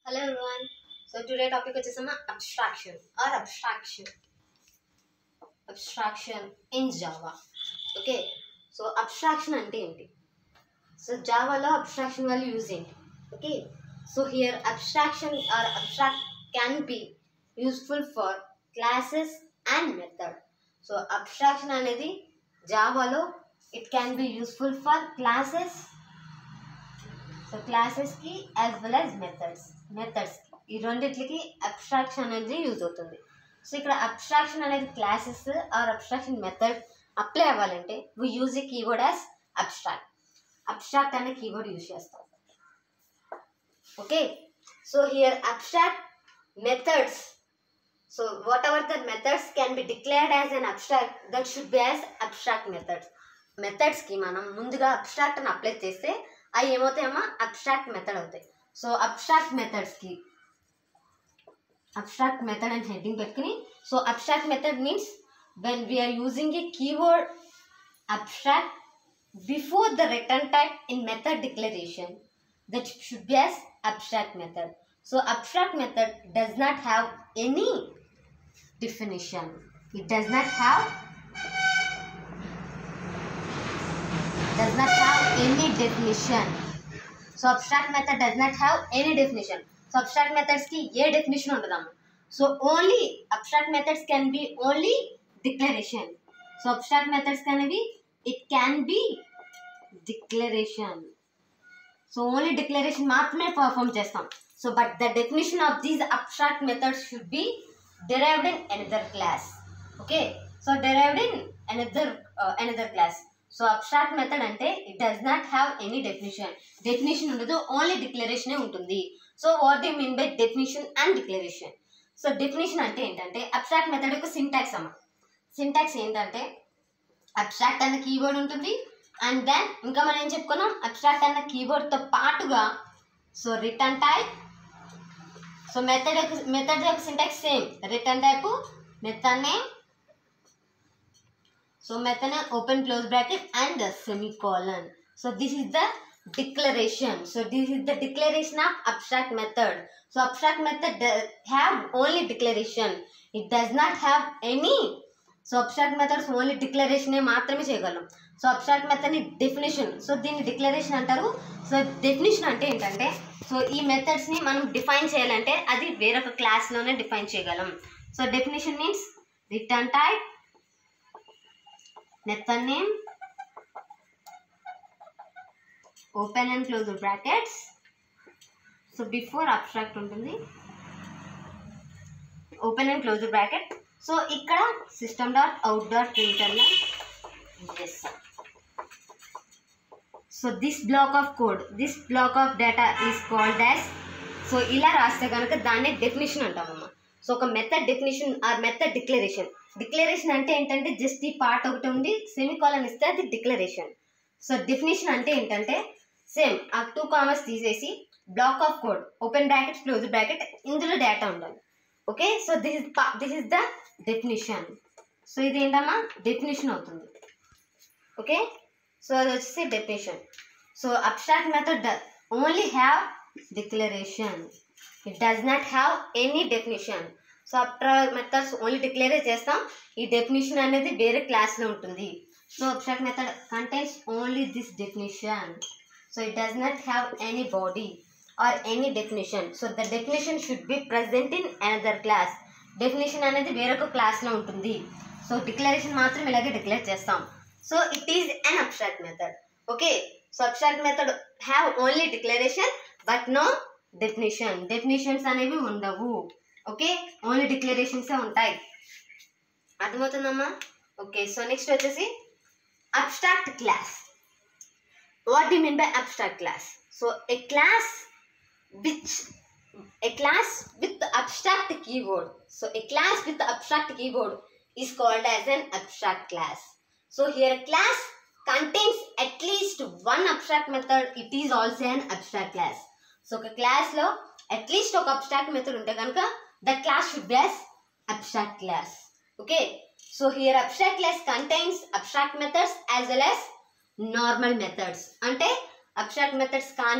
Hello everyone. So today topic వచ్చేసమ్మా abstraction or abstraction. Abstraction in Java. Okay. So abstraction అంటే ఏంటి so జావాలో abstraction వల్ల use ఏంటి okay so here abstraction or abstract can be useful for classes and method so abstraction అనేది జావాలో it can be useful for classes so క్లాసెస్కి as well as methods మెథడ్స్కి ఈ రెండిట్లకి అబ్స్ట్రాక్షన్ అనేది యూజ్ అవుతుంది సో ఇక్కడ అబ్స్ట్రాక్షన్ అనేది classes or abstraction method apply అవ్వాలంటే we use a keyword as abstract abstract అనే కీవర్డ్ యూజ్ చేస్తాం okay so here abstract methods so whatever the methods can be declared as an abstract that should be as abstract methods మెథడ్స్కి మనం ముందుగా abstract అని apply చేస్తే అవి ఏమవుతాయమ్మా abstract method అవుతాయి సో అబ్స్ట్రాక్ట్ మెథడ్స్కి అబ్స్ట్రాక్ట్ మెథడ్ అని హెడ్డింగ్ పెట్టుకుని so abstract method means when we are using a keyword abstract before the return type in method declaration that should be as abstract method so abstract method does not have any definition it does not have does not have any definition so abstract method does not have any definition so abstract methods ki ఏ definition ఉండదమ్మా so only abstract methods can be only declaration so abstract methods can be it can be declaration so only declaration మాత్రమే perform చేస్తాం so but the definition of these abstract methods should be derived in another class okay so derived in another uh, another class so abstract method అంటే it does not have any definition definition ఉండదు only డిక్లరేషనే ఉంటుంది so what you mean by definition and declaration so definition అంటే ఏంటంటే abstract method యొక్క syntax అమ్మ syntax ఏంటంటే abstract అన్న కీవర్డ్ ఉంటుంది అండ్ దెన్ ఇంకా మనం ఏం చెప్పుకున్నాం అబ్స్ట్రాక్ట్ అన్న కీవర్డ్తో పాటుగా so return type so method యొక్క మెథడ్ యొక్క syntax same return type method name so method name open close bracket and the semicolon so this is the declaration so this is the declaration of abstract method so abstract method does have only declaration it does not have any so abstract methods only declaration మాత్రమే చేయగలం so abstract మెథడ్ని definition so దీన్ని declaration అంటారు so definition అంటే ఏంటంటే so ఈ మెథడ్స్ని మనం define చేయాలంటే అది వేరొక క్లాస్లోనే డిఫైన్ చేయగలం so definition means return type method name open and close the brackets so before abstract ఉంటుంది open and close bracket so ఇక్కడ సిస్టమ్ డాట్ అవుట్ డాట్ ప్రింటర్లో ఎస్ so this block of code this block of data is called as so ఇలా రాస్తే కనుక దాన్నే definition అంటామమ్మా so ఒక method definition or method declaration declaration అంటే ఏంటంటే జస్ట్ ఈ పార్ట్ ఒకటి ఉండి సెమికాలన్ ఇస్తే అది డిక్లరేషన్ సో డెఫినేషన్ అంటే ఏంటంటే సేమ్ ఆ టూ కామర్స్ తీసేసి block of code open bracket close bracket ఇందులో డేటా ఉండాలి okay so this is this is the definition so ఇది ఏంటమ్మా డెఫినేషన్ అవుతుంది ఓకే సో అది వచ్చేసి definition so abstract method only have declaration it does not have any definition so abstract methods only declare చేస్తాం ఈ definition అనేది వేరే క్లాస్లో ఉంటుంది so abstract method contains only this definition so it does not have any body or any definition so the definition should be present in another class definition అనేది వేరొక క్లాస్లో ఉంటుంది సో డిక్లరేషన్ మాత్రం ఇలాగే డిక్లేర్ చేస్తాం so it is an abstract method okay so abstract method have only declaration but no definition definitions అనేవి ఉండవు okay only డిక్లరేషన్సే ఉంటాయి అర్థమవుతుందమ్మా ఓకే సో నెక్స్ట్ వచ్చేసి abstract class what do mean by abstract class so a class which a class with the abstract keyword so a class with the abstract keyword is called as an abstract class so here a class contains at least one abstract method it is also an abstract class so ఒక class లో at least ఒక abstract method ఉంటే కనుక the class should be as abstract class okay so here abstract class contains abstract methods as well as normal methods అంటే abstract methods కానివి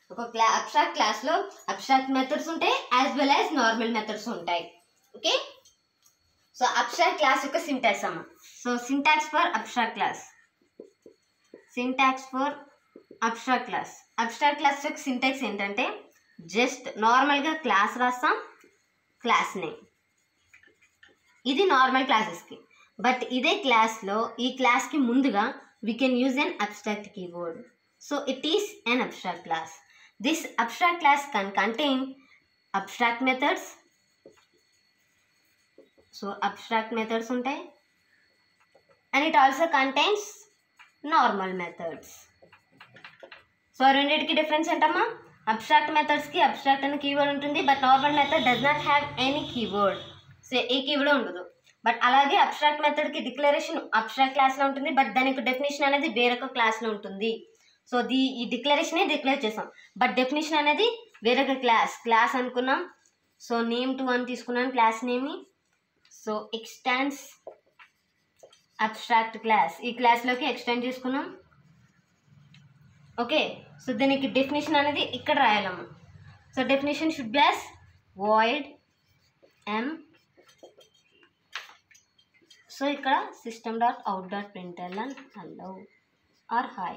ఒక క్లా abstract క్లాస్లో అబ్స్ట్రాక్ట్ మెథడ్స్ ఉంటాయి as well as normal methods ఉంటాయి okay so abstract class యొక్క syntax అమ్మ so syntax for abstract class syntax for abstract class abstract class యొక్క సింటాక్స్ ఏంటంటే జస్ట్ నార్మల్గా క్లాస్ రాస్తాం క్లాస్ నేమ్ ఇది నార్మల్ క్లాసెస్కి బట్ ఇదే క్లాస్లో ఈ క్లాస్కి ముందుగా we can use an abstract keyboard so it is an abstract class this abstract class can contain abstract methods so abstract methods ఉంటాయి and it also contains normal methods so రెండింటికి difference ఏంటమ్మా abstract మెథడ్స్కి abstract అనే keyword ఉంటుంది but normal method does not have any keyword so a keyword ఉండదు but అలాగే abstract మెథడ్కి declaration abstract క్లాస్లో ఉంటుంది బట్ దానికి డెఫినేషన్ అనేది వేరొక క్లాస్లో ఉంటుంది సో ది ఈ డిక్లరేషనే డిక్లేర్ చేసాం బట్ డెఫినేషన్ అనేది వేరొక క్లాస్ క్లాస్ అనుకున్నాం సో నేమ్ టు అని తీసుకున్నాను క్లాస్ నేమ్ని సో ఎక్స్టాండ్స్ అబ్స్ట్రాక్ట్ క్లాస్ ఈ క్లాస్లోకి ఎక్స్టెండ్ చేసుకున్నాం ఓకే సో దీనికి డెఫినేషన్ అనేది ఇక్కడ రాయాలమ్మ so definition should be as void M so ఇక్కడ system dot out dot printer and hello or hi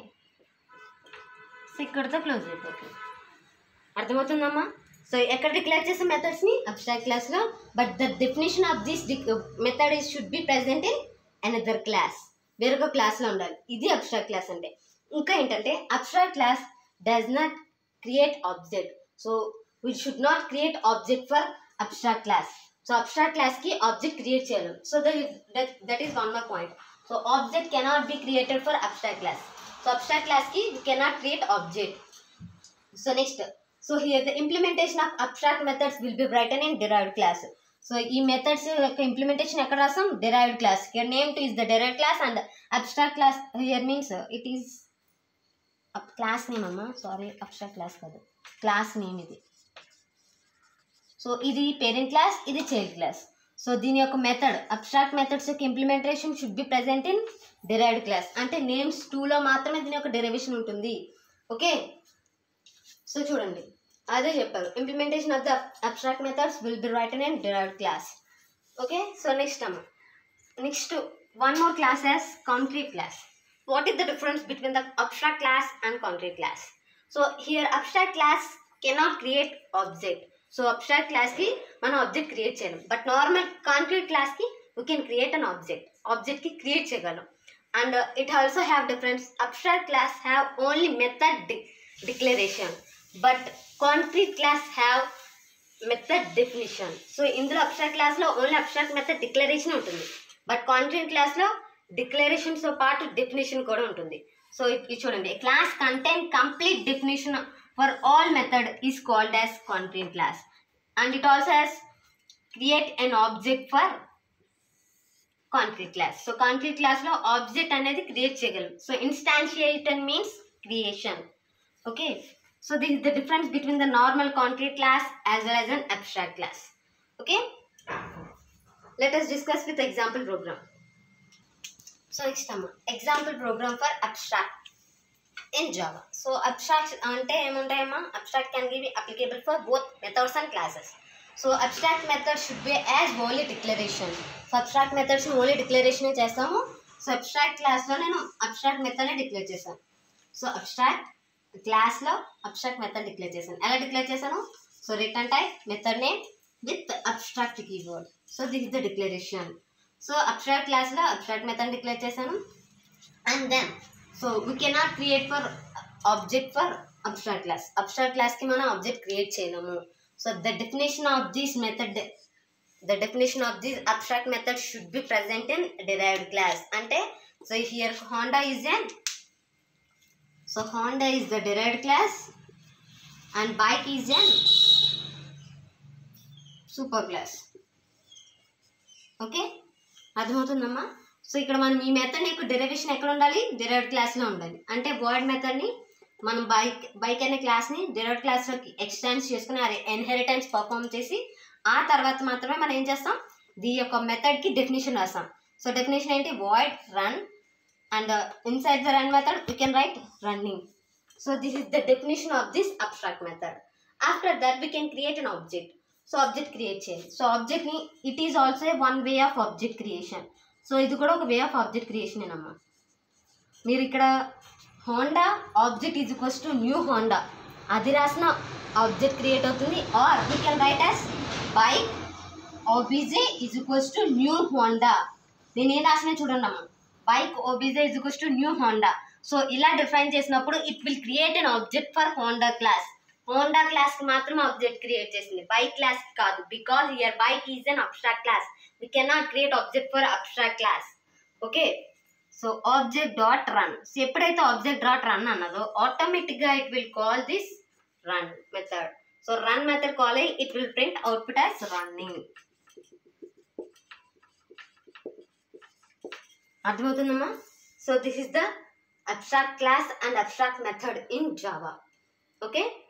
so ఇక్కడితో క్లోజ్ అయిపోతుంది అర్థమవుతుందమ్మా సో ఎక్కడ డిక్లేర్ చేసే మెథడ్స్ని అబ్స్ట్రాక్ట్ క్లాస్లో but the definition of this method is should be present in another class వేరొక క్లాస్లో ఉండాలి ఇది అబ్స్ట్రాక్ట్ క్లాస్ అంటే ఇంకా ఏంటంటే abstract class does not create object so we should not create object for abstract class so abstract క్లాస్కి object create చేయలేం so that is one more point so object cannot be created for abstract class so abstract క్లాస్కి we cannot create object so next so here the implementation of abstract methods will B written in derived class so ఈ methods యొక్క implementation ఎక్కడ రాస్తాం derived class here name two is the derived class and abstract class here means it is class name అమ్మా sorry abstract class కాదు class name ఇది so ఇది parent class ఇది child class so దీని యొక్క మెథడ్ అబ్స్ట్రాక్ట్ మెథడ్స్ యొక్క implementation should be present in derived class అంటే names టూలో మాత్రమే దీని యొక్క డెరివేషన్ ఉంటుంది ఓకే సో చూడండి అదే చెప్పారు implementation of the abstract methods will be written in derived class okay so next అమ్మ next one more class as concrete class what is the difference between the abstract class and concrete class so here abstract class cannot create object so abstract class ki మనం object create చేయలేం but normal concrete class కి we can create an object object కి create చేయగలం and it also have difference abstract class have only method declaration but concrete class have method definition so ఇందులో abstract క్లాస్లో only abstract method declaration ఉంటుంది but concrete క్లాస్లో డిక్లరేషన్స్తో పాటు definition కూడా ఉంటుంది సో ఇది చూడండి class contain complete definition for all method is called as concrete class and it also has create an object for concrete class so concrete క్లాస్లో object అనేది క్రియేట్ చేయగలం so instantiation means creation okay so this is the difference between the normal concrete class as well as an abstract class okay let us discuss with example program so next అమ్మ example program for abstract in Java so abstract అంటే ఏముంటాయమ్మా abstract can give applicable for both methods and classes so abstract method should be as only declaration so abstract methods only declaration చేస్తాము so abstract క్లాస్లో నేను abstract మెథడ్నే declare చేశాను so abstract క్లాస్లో abstract method declare చేశాను ఎలా declare చేశాను so return type method name with abstract keyword so this is the declaration so abstract క్లాస్లో అబ్స్ట్రాక్ట్ మెథడ్ డిక్లేర్ చేశాను and then so we cannot create for object for abstract class abstract క్లాస్కి మనం object create చేయలేము so the definition of this method the definition of this abstract method should be present in derived class అంటే so here Honda is an so Honda is the derived class and bike is an super class okay అర్థమవుతుందమ్మా so ఇక్కడ మనం ఈ method యొక్క derivation ఎక్కడ ఉండాలి derived క్లాస్లో ఉండాలి అంటే వర్డ్ మెథడ్ని మనం బైక్ బైక్ అనే క్లాస్ని డిరైవ్డ్ క్లాస్లోకి ఎక్స్టెన్స్ చేసుకుని అది ఎన్హెరిటెన్స్ పర్ఫామ్ చేసి ఆ తర్వాత మాత్రమే మనం ఏం చేస్తాం దీ యొక్క మెథడ్కి డెఫినేషన్ రాస్తాం సో డెఫినేషన్ ఏంటి void run and inside the run method we can write running So this is the definition of this abstract method. After that we can create an object. So object create చేయాలి so ఆబ్జెక్ట్ని it is also one way of object creation so ఇది కూడా ఒక వే of object creation అమ్మా మీరు ఇక్కడ Honda object is equals to new Honda అది రాసిన ఆబ్జెక్ట్ క్రియేట్ అవుతుంది or we can write as bike OBJ is equals to new Honda నేను ఏం రాసిన చూడండి అమ్మా bike OBJ is equals to new Honda so ఇలా డిఫైన్ చేసినప్పుడు it will create an object for Honda class Honda class కి మాత్రం object create చేసింది బైక్ క్లాస్ కాదు because here bike is an abstract class we cannot create object for abstract class okay so object dot run so ఎప్పుడైతే object dot run అన్నదో ఆటోమేటిక్గా it will call this run method so run method call అయ్యి it will print output as running అర్థమవుతుందమ్మా so this is the abstract class and abstract method in Java. Okay.